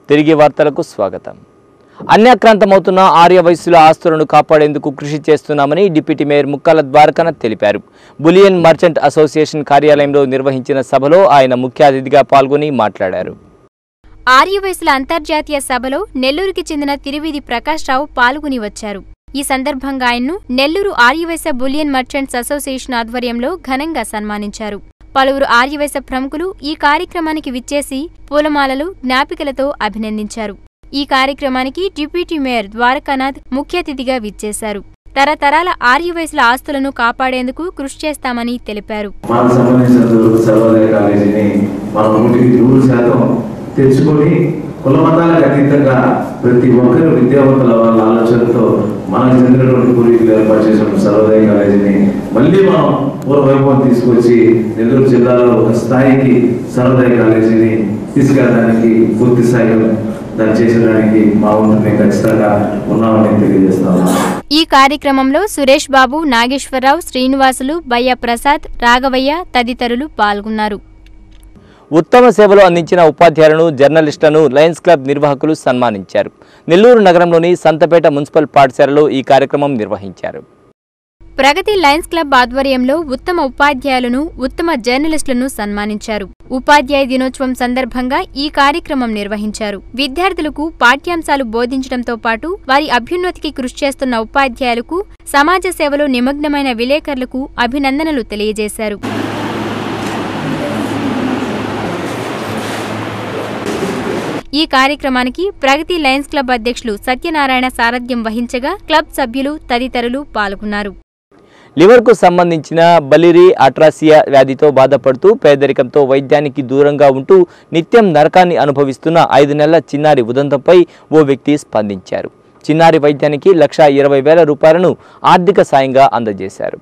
తిరిగి వార్తలకు స్వాగతం అన్యాక్రాంతమవుతున్న ఆర్య వయస్సుల ఆస్తులను కాపాడేందుకు కృషి చేస్తున్నామని డిప్యూటీ మేయర్ ముక్కాల ద్వారకనాథ్ తెలిపారు బులియన్ మర్చెంట్ అసోసియేషన్ కార్యాలయంలో నిర్వహించిన సభలో ఆయన ముఖ్య అతిథిగా పాల్గొని మాట్లాడారు ఆర్యవయసుల అంతర్జాతీయ సభలో నెల్లూరుకి చెందిన తిరువిధి ప్రకాష్ రావు పాల్గొని వచ్చారు ఈ సందర్భంగా ఆయన్ను Nellore Arya Vysya bullion merchants association ఆధ్వర్యంలో ఘనంగా సన్మానించారు పలువురు ఆర్యవైశ్య ప్రముఖులు ఈ కార్యక్రమానికి విచ్చేసి పూలమాలలు జ్ఞాపికలతో అభినందించారు ఈ కార్యక్రమానికి డిప్యూటీ మేయర్ ద్వారకానాథ్ ముఖ్య అతిథిగా విచ్చేశారు తరతరాల ఆర్యవయసుల ఆస్తులను కాపాడేందుకు కృషి చేస్తామని తెలిపారు మనకు సంబంధించిన సర్వోదయ కాలేజీని మనం నూటికి నూరు శాతం తెచ్చుకొని కుల మతాలకు అతీతంగా ప్రతి ఒక్కరు విద్యావంతుల వాళ్ళ ఆలోచనతో మనకు చెందినటువంటి పూర్వీకులు ఏర్పాటు చేసిన సర్వోదయ కాలేజీని మళ్ళీ మనం పూర్వవైభవం తీసుకొచ్చి నెల్లూరు జిల్లాలో ఒక స్థాయికి సర్వోదయ కాలేజీని తీసుకెళ్ళడానికి పూర్తి స్థాయిలో దాన్ని చేసడానికి మా వంతు మేము ఖచ్చితంగా ఉన్నామని తెలియజేస్తాము ఈ కార్యక్రమంలో సురేష్ బాబు నాగేశ్వరరావు శ్రీనివాసులు బయ్య ప్రసాద్ రాఘవయ్య తదితరులు పాల్గొన్నారు ఉత్తమ సేవలు అందించిన ఉపాధ్యాయులను జర్నలిస్టులను లయన్స్ క్లబ్ నిర్వాహకులు సన్మానించారు నెల్లూరు నగరంలోని సంతపేట మున్సిపల్ పాఠశాలలో ఈ కార్యక్రమం నిర్వహించారు ప్రగతి లయన్స్ క్లబ్ ఆధ్వర్యంలో ఉత్తమ ఉపాధ్యాయులను ఉత్తమ జర్నలిస్టులను సన్మానించారు ఉపాధ్యాయ దినోత్సవం సందర్భంగా ఈ కార్యక్రమం నిర్వహించారు విద్యార్థులకు పాఠ్యాంశాలు బోధించడంతో పాటు వారి అభ్యున్నతికి కృషి చేస్తున్న ఉపాధ్యాయులకు సమాజ సేవలో నిమగ్నమైన విలేకరులకు అభినందనలు తెలియజేశారు ఈ కార్యక్రమానికి ప్రగతి లయన్స్ క్లబ్ అధ్యక్షులు సత్యనారాయణ సారథ్యం వహించగా క్లబ్ సభ్యులు తదితరులు పాల్గొన్నారు లివర్కు సంబంధించిన బలిరీ అట్రాసియా వ్యాధితో బాధపడుతూ పేదరికంతో వైద్యానికి దూరంగా ఉంటూ నిత్యం నరకాన్ని అనుభవిస్తున్న ఐదు నెలల చిన్నారి ఉదంతంపై ఓ వ్యక్తి స్పందించారు చిన్నారి వైద్యానికి లక్ష ఇరవై వేల రూపాయలను ఆర్థిక సాయంగా అందజేశారు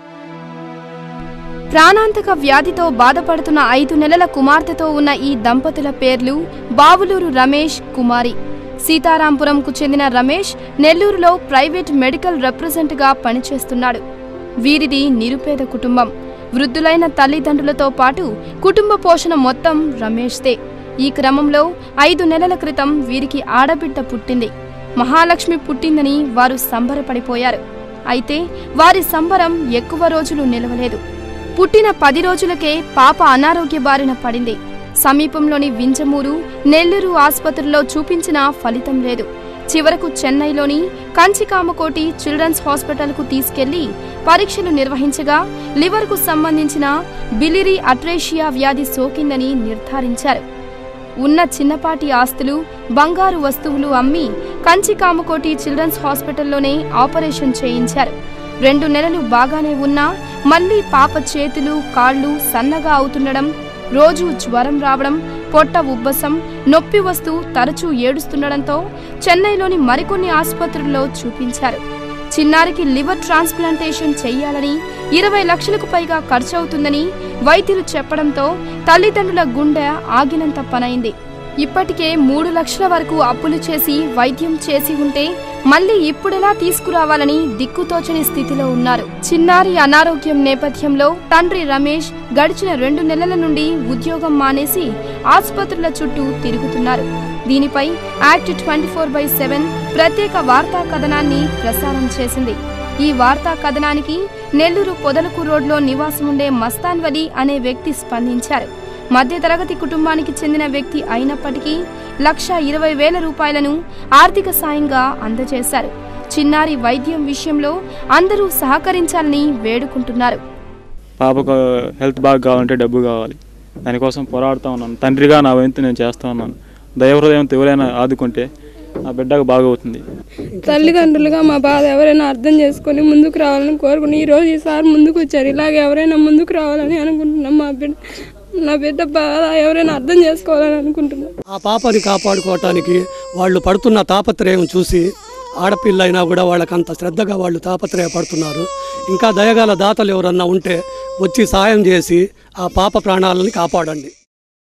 ప్రాణాంతక వ్యాధితో బాధపడుతున్న ఐదు నెలల కుమార్తెతో ఉన్న ఈ దంపతుల పేర్లు బావులూరు రమేష్ కుమారి సీతారాంపురంకు చెందిన రమేష్ నెల్లూరులో ప్రైవేట్ మెడికల్ రిప్రజెంట్గా పనిచేస్తున్నాడు వీరిది నిరుపేద కుటుంబం వృద్ధులైన తల్లిదండ్రులతో పాటు కుటుంబ పోషణ మొత్తం రమేష్దే ఈ క్రమంలో ఐదు నెలల క్రితం వీరికి ఆడబిడ్డ పుట్టింది మహాలక్ష్మి పుట్టిందని వారు సంబరపడిపోయారు అయితే వారి సంబరం ఎక్కువ రోజులు నిలవలేదు పుట్టిన పది రోజులకే పాప అనారోగ్య బారిన పడింది సమీపంలోని వింజమూరు నెల్లూరు ఆసుపత్రిలో చూపించినా ఫలితం లేదు చివరకు చెన్నైలోని కంచికామకోటి చిల్డ్రన్స్ హాస్పిటల్కు తీసుకెళ్లి పరీక్షలు నిర్వహించగా లివర్కు సంబంధించిన బిలిరీ అట్రేషియా వ్యాధి సోకిందని నిర్ధారించారు ఉన్న చిన్నపాటి ఆస్తులు బంగారు వస్తువులు అమ్మి కంచికామకోటి చిల్డ్రన్స్ హాస్పిటల్లోనే ఆపరేషన్ చేయించారు రెండు నెలలు బాగానే ఉన్నా మళ్ళీ పాప చేతులు కాళ్ళు సన్నగా అవుతుండడం రోజు జ్వరం రావడం పొట్ట ఉబ్బసం నొప్పి వస్తూ తరచూ ఏడుస్తుండడంతో చెన్నైలోని మరికొన్ని ఆసుపత్రుల్లో చూపించారు చిన్నారికి లివర్ ట్రాన్స్ప్లాంటేషన్ చెయ్యాలని ఇరవై లక్షలకు పైగా ఖర్చవుతుందని వైద్యులు చెప్పడంతో తల్లిదండ్రుల గుండె ఆగినంత పనైంది ఇప్పటికే మూడు లక్షల వరకు అప్పులు చేసి వైద్యం చేసి ఉంటే మళ్ళీ ఇప్పుడెలా తీసుకురావాలని దిక్కుతోచని స్థితిలో ఉన్నారు చిన్నారి అనారోగ్యం నేపథ్యంలో తండ్రి రమేష్ గడిచిన రెండు నెలల నుండి ఉద్యోగం మానేసి ఆసుపత్రుల చుట్టూ తిరుగుతున్నారు దీనిపై act twenty four by seven ప్రత్యేక వార్తా కథనాన్ని ప్రసారం చేసింది ఈ వార్తా కథనానికి నెల్లూరు పొదలకు రోడ్లో నివాసముండే మస్తాన్ వలి అనే వ్యక్తి స్పందించారు మధ్యతరగతి కుటుంబానికి చెందిన వ్యక్తి అయినప్పటికీ లక్ష ఇరవై వేల రూపాయలను ఆర్థిక సాయంగా అందజేశారు చిన్నారి వైద్యం విషయంలో అందరూ సహకరించాలని వేడుకుంటున్నారు పాపకు హెల్త్ బాగా కావాలంటే డబ్బు కావాలి దానికోసం పోరాడుతూ ఉన్నాను తండ్రిగా నా వంతు నేను చేస్తూ ఉన్నాను దైవహృదయంతో ఎవరైనా ఆదుకుంటే నా బిడ్డకు బాగవుతుంది తల్లిదండ్రులుగా మా బాధ ఎవరైనా అర్థం చేసుకొని ముందుకు రావాలని కోరుకుని ఈ రోజు ఈసారి ముందుకు వచ్చారు ఇలాగే ఎవరైనా ముందుకు రావాలని అనుకుంటున్నాం మా బిడ్డ నా బిడ్డ బాధ ఎవరైనా అర్థం చేసుకోవాలని అనుకుంటున్నాం ఆ పాపని కాపాడుకోవటానికి వాళ్ళు పడుతున్న తాపత్రయం చూసి ఆడపిల్ల అయినా కూడా వాళ్ళకి అంత శ్రద్ధగా వాళ్ళు తాపత్రయపడుతున్నారు ఇంకా దయగల దాతలు ఎవరన్నా ఉంటే వచ్చి సాయం చేసి ఆ పాప ప్రాణాలని కాపాడండి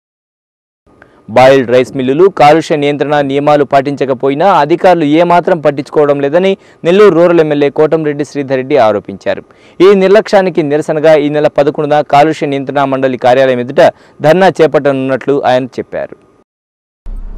బాయిల్డ్ రైస్ మిల్లులు కాలుష్య నియంత్రణ నియమాలు పాటించకపోయినా అధికారులు ఏమాత్రం పట్టించుకోవడం లేదని నెల్లూరు రూరల్ ఎమ్మెల్యే కోటంరెడ్డి శ్రీధర్ రెడ్డి ఆరోపించారు ఈ నిర్లక్ష్యానికి నిరసనగా ఈ నెల పదకొండున కాలుష్య నియంత్రణ మండలి కార్యాలయం ఎదుట ధర్నా చేపట్టనున్నట్లు ఆయన చెప్పారు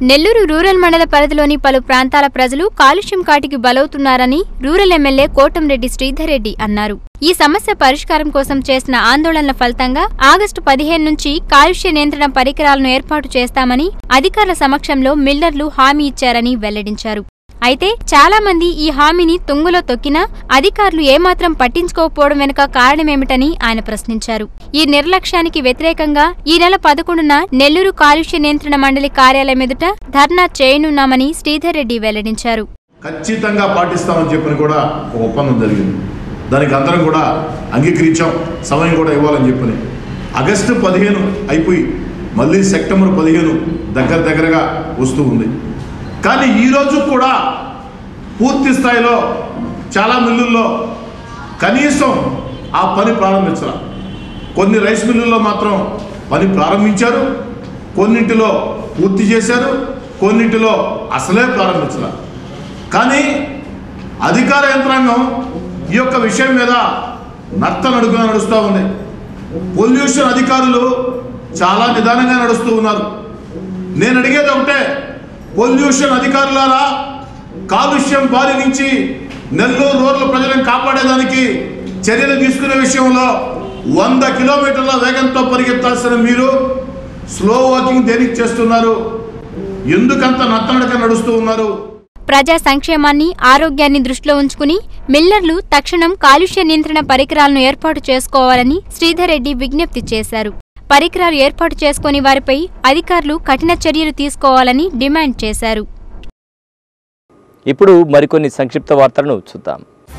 నెల్లూరు రూరల్ మండల పరిధిలోని పలు ప్రాంతాల ప్రజలు కాలుష్యం కాటికి బలవుతున్నారని రూరల్ ఎమ్మెల్యే కోటంరెడ్డి శ్రీధర్ రెడ్డి అన్నారు ఈ సమస్య పరిష్కారం కోసం చేసిన ఆందోళనల ఫలితంగా ఆగస్టు పదిహేను నుంచి కాలుష్య నియంత్రణ పరికరాలను ఏర్పాటు చేస్తామని అధికారుల సమక్షంలో మిల్లర్లు హామీ ఇచ్చారని వెల్లడించారు అయితే చాలా మంది ఈ హామీని తుంగలో తొక్కినా అధికారులు ఏమాత్రం పట్టించుకోకపోవడం వెనుక కారణమేమిటని ఆయన ప్రశ్నించారు ఈ నిర్లక్ష్యానికి వ్యతిరేకంగా ఈ నెల పదకొండున నెల్లూరు కాలుష్య నియంత్రణ మండలి కార్యాలయం ఎదుట ధర్నా చేయనున్నామని శ్రీధర్ రెడ్డి వెల్లడించారు ఖచ్చితంగా పాటిస్తామని చెప్పని కూడా ఒక ఒప్పందం జరిగింది దానికి అందరం కూడా అంగీకరించాం సమయం కూడా ఇవ్వాలని చెప్పని ఆగస్టు పదిహేను అయిపోయి మళ్ళీ సెప్టెంబర్ పదిహేను దగ్గర దగ్గరగా వస్తూ ఉంది కానీ ఈరోజు కూడా పూర్తి స్థాయిలో చాలా మిల్లుల్లో కనీసం ఆ పని ప్రారంభించాల కొన్ని రైస్ మిల్లుల్లో మాత్రం పని ప్రారంభించారు కొన్నింటిలో పూర్తి చేశారు కొన్నింటిలో అసలే ప్రారంభించాల కానీ అధికార యంత్రాంగం ఈ యొక్క విషయం మీద నత్త నడుగున నడుస్తూ ఉంది పొల్యూషన్ అధికారులు చాలా నిదానంగా నడుస్తూ ఉన్నారు నేను అడిగేది ఒకటే పొల్యూషన్ అధికారులారా కాలుష్యం బారి నుంచి నెల్లూరు రోడ్ల ప్రజలను కాపాడేదానికి చర్యలు తీసుకునే విషయంలో వంద కిలోమీటర్ల వేగంతో పరిగెత్తాల్సిన మీరు స్లో వాకింగ్ దేనికి చేస్తున్నారు ఎందుకంత నత్తనడక నడుస్తూ ఉన్నారు ప్రజా సంక్షేమాన్ని ఆరోగ్యాన్ని దృష్టిలో ఉంచుకుని మిల్లర్లు తక్షణం కాలుష్య నియంత్రణ పరికరాలను ఏర్పాటు చేసుకోవాలని శ్రీధర్ రెడ్డి విజ్ఞప్తి చేశారు పరికరాలు ఏర్పాటు చేసుకుని వారిపై అధికారులు కఠిన చర్యలు తీసుకోవాలని డిమాండ్ చేశారు ఇప్పుడు మరికొన్ని సంక్షిప్త వార్తలను చూద్దాం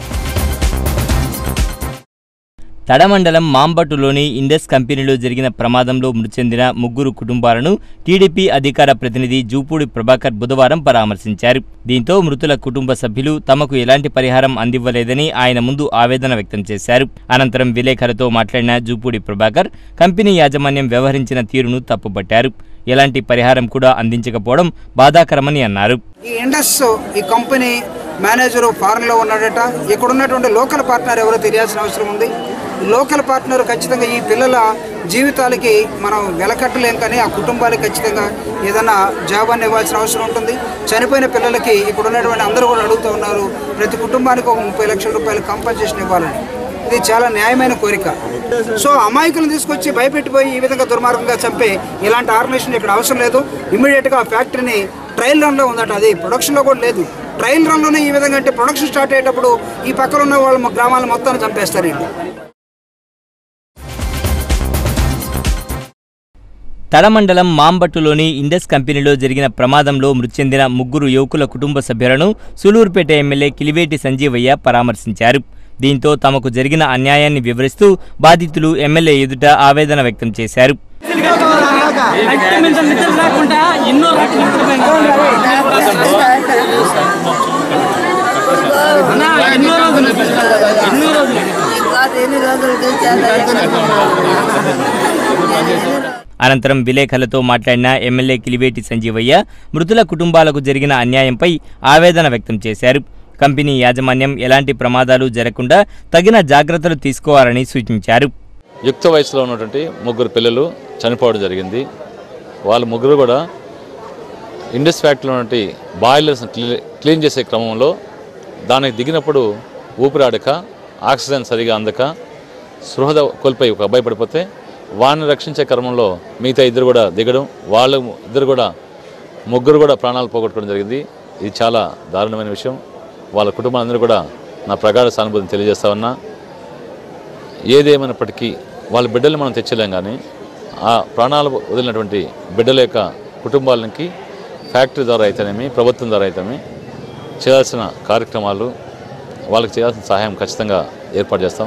తడమండలం మాంబట్టులోని ఇండస్ కంపెనీలో జరిగిన ప్రమాదంలో మృతి చెందిన ముగ్గురు కుటుంబాలను టీడీపీ అధికార ప్రతినిధి జూపూడి ప్రభాకర్ బుధవారం పరామర్శించారు దీంతో మృతుల కుటుంబ సభ్యులు తమకు ఎలాంటి పరిహారం అందివ్వలేదని ఆయన ముందు ఆవేదన వ్యక్తం చేశారు అనంతరం విలేకరులతో మాట్లాడిన జూపూడి ప్రభాకర్ కంపెనీ యాజమాన్యం వ్యవహరించిన తీరును తప్పుపట్టారు ఎలాంటి పరిహారం కూడా అందించకపోవడం బాధాకరమని అన్నారు ఈ ఇండస్ ఈ కంపెనీ మేనేజరు ఫారెన్లో ఉన్నాడట ఇక్కడ ఉన్నటువంటి లోకల్ పార్ట్నర్ ఎవరో తెలియాల్సిన అవసరం ఉంది ఈ లోకల్ పార్ట్నర్ ఖచ్చితంగా ఈ పిల్లల జీవితాలకి మనం వెలకట్టలేం కానీ ఆ కుటుంబాలకు ఖచ్చితంగా ఏదైనా జాబ్ అని ఇవ్వాల్సిన అవసరం ఉంటుంది చనిపోయిన పిల్లలకి ఇక్కడ ఉన్నటువంటి అందరూ కూడా అడుగుతూ ఉన్నారు ప్రతి కుటుంబానికి ఒక ముప్పై లక్షల రూపాయలు కంపన్సేషన్ ఇవ్వాలని ఇది చాలా న్యాయమైన కోరిక సో అమాయకులను తీసుకొచ్చి భయపెట్టిపోయి ఈ విధంగా దుర్మార్గంగా చంపే ఇలాంటి ఆర్గనైజేషన్ ఇక్కడ అవసరం లేదు ఇమీడియట్గా ఆ ఫ్యాక్టరీని ట్రయల్ రన్లో ఉందట అది ప్రొడక్షన్లో కూడా లేదు ట్రయల్ రన్లోనే ఈ విధంగా అంటే ప్రొడక్షన్ స్టార్ట్ అయ్యేటప్పుడు ఈ పక్కన ఉన్న వాళ్ళ గ్రామాల మొత్తాన్ని చంపేస్తారు వీళ్ళు తడమండలం మాంబట్టులోని ఇండస్ కంపెనీలో జరిగిన ప్రమాదంలో మృతి చెందిన ముగ్గురు యువకుల కుటుంబ సభ్యులను సూలూరుపేట ఎమ్మెల్యే కిలివేటి సంజీవయ్య పరామర్శించారు దీంతో తమకు జరిగిన అన్యాయాన్ని వివరిస్తూ బాధితులు ఎమ్మెల్యే ఎదుట ఆవేదన వ్యక్తం చేశారు అనంతరం విలేకరులతో మాట్లాడిన ఎమ్మెల్యే కిలివేటి సంజీవయ్య మృతుల కుటుంబాలకు జరిగిన అన్యాయంపై ఆవేదన వ్యక్తం చేశారు కంపెనీ యాజమాన్యం ఎలాంటి ప్రమాదాలు జరగకుండా తగిన జాగ్రత్తలు తీసుకోవాలని సూచించారు యుక్త వయసులో ఉన్నటువంటి ముగ్గురు పిల్లలు చనిపోవడం జరిగింది వాళ్ళ ముగ్గురు కూడా ఇండస్ ఫ్యాక్టరీలో ఉన్నటువంటి బాయిలర్స్ క్లీన్ చేసే క్రమంలో దానికి దిగినప్పుడు ఊపిరాడక ఆక్సిజన్ సరిగా అందక స్పృహ కోల్పోయి ఒక అబ్బాయి పడిపోతే వాడిని రక్షించే క్రమంలో మిగతా ఇద్దరు కూడా దిగడం వాళ్ళు ఇద్దరు కూడా ముగ్గురు కూడా ప్రాణాలు పోగొట్టుకోవడం జరిగింది ఇది చాలా దారుణమైన విషయం వాళ్ళ కుటుంబాలందరూ కూడా నా ప్రగాఢ సానుభూతిని తెలియజేస్తా ఉన్నా ఏదేమైనప్పటికీ వాళ్ళ బిడ్డలు మనం తెచ్చలేం కానీ ఆ ప్రాణాలు వదిలినటువంటి బిడ్డల యొక్క కుటుంబాలకి ఫ్యాక్టరీ ద్వారా అయితేనేమి ప్రభుత్వం ద్వారా అయితేనేమి చేయాల్సిన కార్యక్రమాలు వాళ్ళకి చేయాల్సిన సహాయం ఖచ్చితంగా ఏర్పాటు చేస్తాం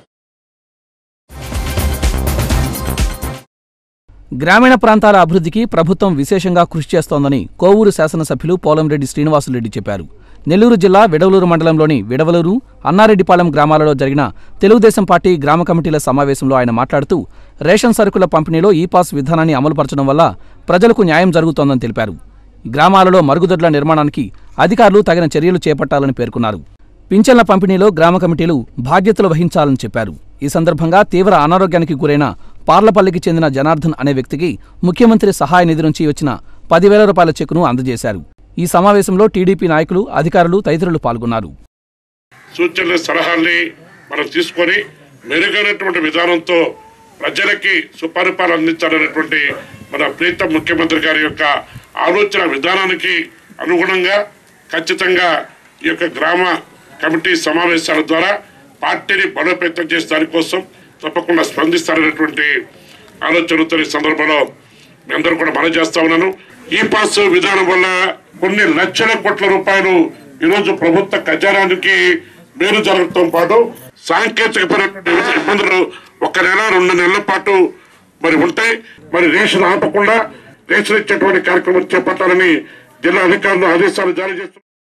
గ్రామీణ ప్రాంతాల అభివృద్ధికి ప్రభుత్వం విశేషంగా కృషి చేస్తోందని కోవూరు శాసనసభ్యులు పోలంరెడ్డి శ్రీనివాసులరెడ్డి చెప్పారు నెల్లూరు జిల్లా విడవలూరు మండలంలోని విడవలూరు అన్నారెడ్డిపాలెం గ్రామాలలో జరిగిన తెలుగుదేశం పార్టీ గ్రామ కమిటీల సమావేశంలో ఆయన మాట్లాడుతూ రేషన్ సరుకుల పంపిణీలో ఈ పాస్ విధానాన్ని అమలుపరచడం వల్ల ప్రజలకు న్యాయం జరుగుతోందని తెలిపారు గ్రామాలలో మరుగుదొడ్ల నిర్మాణానికి అధికారులు తగిన చర్యలు చేపట్టాలని పేర్కొన్నారు పింఛన్ల పంపిణీలో గ్రామ కమిటీలు బాధ్యతలు వహించాలని చెప్పారు ఈ సందర్భంగా తీవ్ర అనారోగ్యానికి గురైన పార్లపల్లికి చెందిన జనార్దన్ అనే వ్యక్తికి ముఖ్యమంత్రి సహాయ నిధి నుంచి వచ్చిన పదివేల రూపాయల చెక్కును అందజేశారు ఈ సమావేశంలో టీడీపీ నాయకులు అధికారులు తదితరులు పాల్గొన్నారు సూచనల సలహాల్ని మనం తీసుకొని మెరుగైనటువంటి విధానంతో ప్రజలకి సుపరిపాలన అందించాలనేటువంటి మన ప్రీతం ముఖ్యమంత్రి గారి యొక్క ఆలోచన విధానానికి అనుగుణంగా ఖచ్చితంగా ఈ యొక్క గ్రామ కమిటీ సమావేశాల ద్వారా పార్టీని బలోపేతం చేసే దానికోసం తప్పకుండా స్పందిస్తారనేటువంటి ఆలోచనతో ఈ సందర్భంలో మీ అందరూ కూడా మనం చేస్తా ఉన్నాను ఈ పాస్ విధానం వల్ల కొన్ని లక్షల కోట్ల రూపాయలు ఈరోజు ప్రభుత్వ ఖజానానికి మేలు జరగటం పాటు సాంకేతికపరమైన ఇబ్బందులు ఒక నెల రెండు నెలల పాటు మరి ఉంటాయి మరి రేషన్ ఆపకుండా రేషన్ ఇచ్చేటువంటి కార్యక్రమం చేపట్టాలని జిల్లా అధికారులు ఆదేశాలు జారీ చేస్తున్నారు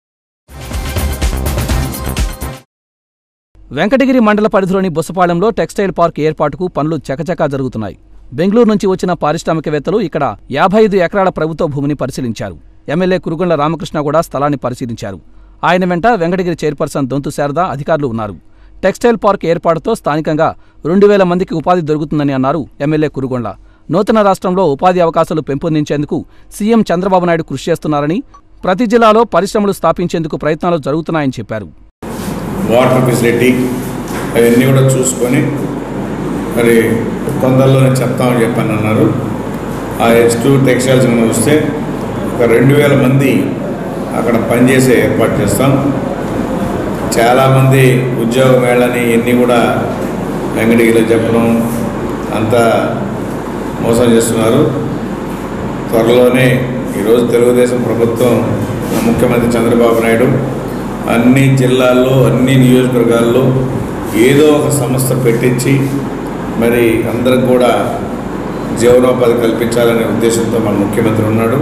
వెంకటగిరి మండల పరిధిలోని బుసపాలెంలో టెక్స్టైల్ పార్క్ ఏర్పాటుకు పనులు చకచకా జరుగుతున్నాయి బెంగళూరు నుంచి వచ్చిన పారిశ్రామికవేత్తలు ఇక్కడ యాభై ఐదు ఎకరాల ప్రభుత్వ భూమిని పరిశీలించారు ఎమ్మెల్యే కురుగొండ్ల రామకృష్ణ కూడా స్థలాన్ని పరిశీలించారు ఆయన వెంట వెంకటగిరి చైర్పర్సన్ దొంతు శారద అధికారులు ఉన్నారు టెక్స్టైల్ పార్క్ ఏర్పాటుతో స్థానికంగా రెండు వేల మందికి ఉపాధి దొరుకుతుందని అన్నారు ఎమ్మెల్యే కురుగొండ్ల నూతన రాష్ట్రంలో ఉపాధి అవకాశాలు పెంపొందించేందుకు సీఎం చంద్రబాబు నాయుడు కృషి చేస్తున్నారని ప్రతి జిల్లాలో పరిశ్రమలు స్థాపించేందుకు ప్రయత్నాలు జరుగుతున్నాయని చెప్పారు వాటర్ ఫెసిలిటీ అవన్నీ కూడా చూసుకొని మరి తొందరలోనే చెప్తామని చెప్పని అన్నారు ఆ హెచ్ టూ టెక్స్టైల్స్ కనుక వస్తే ఒక రెండు వేల మంది అక్కడ పనిచేసే ఏర్పాటు చేస్తాం చాలామంది ఉద్యోగ మేళని ఇవన్నీ కూడా వెంకటగిరిలో చెప్పడం అంతా మోసం చేస్తున్నారు త్వరలోనే ఈరోజు తెలుగుదేశం ప్రభుత్వం ముఖ్యమంత్రి చంద్రబాబు నాయుడు అన్ని జిల్లాల్లో అన్ని నియోజకవర్గాల్లో ఏదో ఒక సంస్థ పెట్టించి మరి అందరికి కూడా జీవనోపాధి కల్పించాలనే ఉద్దేశంతో మన ముఖ్యమంత్రి ఉన్నాడు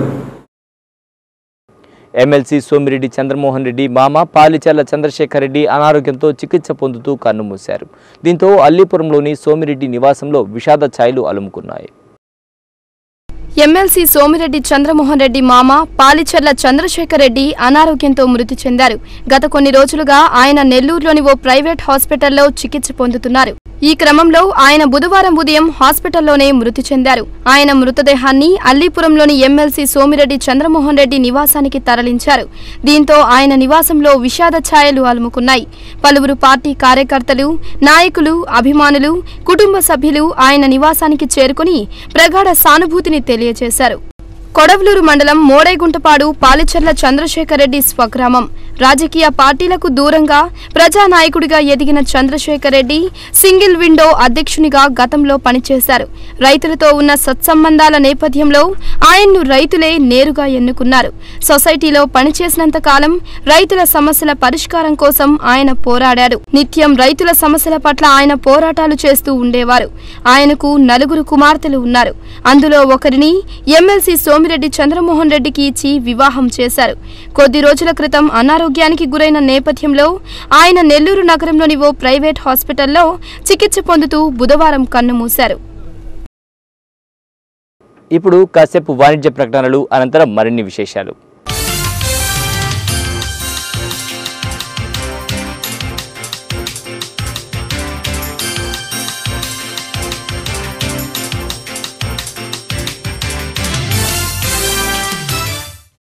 ఎమ్మెల్సీ సోమిరెడ్డి చంద్రమోహన్ రెడ్డి మామ పాలిచర్ల చంద్రశేఖర్ రెడ్డి అనారోగ్యంతో చికిత్స పొందుతూ కన్నుమూశారు దీంతో అల్లీపురంలోని సోమిరెడ్డి నివాసంలో విషాద ఛాయలు అలుముకున్నాయి ఎమ్మెల్సీ సోమిరెడ్డి చంద్రమోహన్ రెడ్డి మామ పాలిచెర్ల చంద్రశేఖర్ రెడ్డి అనారోగ్యంతో మృతి చెందారు గత కొన్ని రోజులుగా ఆయన నెల్లూరులోని ఓ ప్రైవేట్ హాస్పిటల్లో చికిత్స పొందుతున్నారు ఈ క్రమంలో ఆయన బుధవారం ఉదయం హాస్పిటల్లోనే మృతి చెందారు ఆయన మృతదేహాన్ని అల్లీపురంలోని ఎమ్మెల్సీ సోమిరెడ్డి చంద్రమోహన్ రెడ్డి నివాసానికి తరలించారు దీంతో ఆయన నివాసంలో విషాద ఛాయలు అలుముకున్నాయి పలువురు పార్టీ కార్యకర్తలు నాయకులు అభిమానులు కుటుంబ సభ్యులు ఆయన నివాసానికి చేరుకుని ప్రగాఢ సానుభూతిని తెలియజేశారు కొడవలూరు మండలం మోడైగుంటపాడు పాలిచెర్ల చంద్రశేఖర్ రెడ్డి స్వగ్రామం రాజకీయ పార్టీలకు దూరంగా ప్రజానాయకుడిగా ఎదిగిన చంద్రశేఖర్ రెడ్డి సింగిల్ విండో అధ్యక్షునిగా గతంలో పనిచేశారు రైతులతో ఉన్న సత్సంబంధాల నేపథ్యంలో ఆయన్ను రైతులే నేరుగా ఎన్నుకున్నారు సొసైటీలో పనిచేసినంత కాలం రైతుల సమస్యల పరిష్కారం కోసం ఆయన పోరాడారు నిత్యం రైతుల సమస్యల పట్ల ఆయన పోరాటాలు చేస్తూ ఉండేవారు ఆయనకు నలుగురు కుమార్తెలు ఉన్నారు అందులో ఒకరిని ఎమ్మెల్సీ సోమిరెడ్డి చంద్రమోహన్ రెడ్డికి ఇచ్చి వివాహం చేశారు కొద్ది రోజుల క్రితం అనారోగ్యానికి గురైన నేపథ్యంలో ఆయన నెల్లూరు నగరంలోని ఓ ప్రైవేట్ హాస్పిటల్లో చికిత్స పొందుతూ బుధవారం కన్నుమూశారు ఇప్పుడు కాసేపు వాణిజ్య ప్రకటనలు అనంతరం మరిన్ని విశేషాలు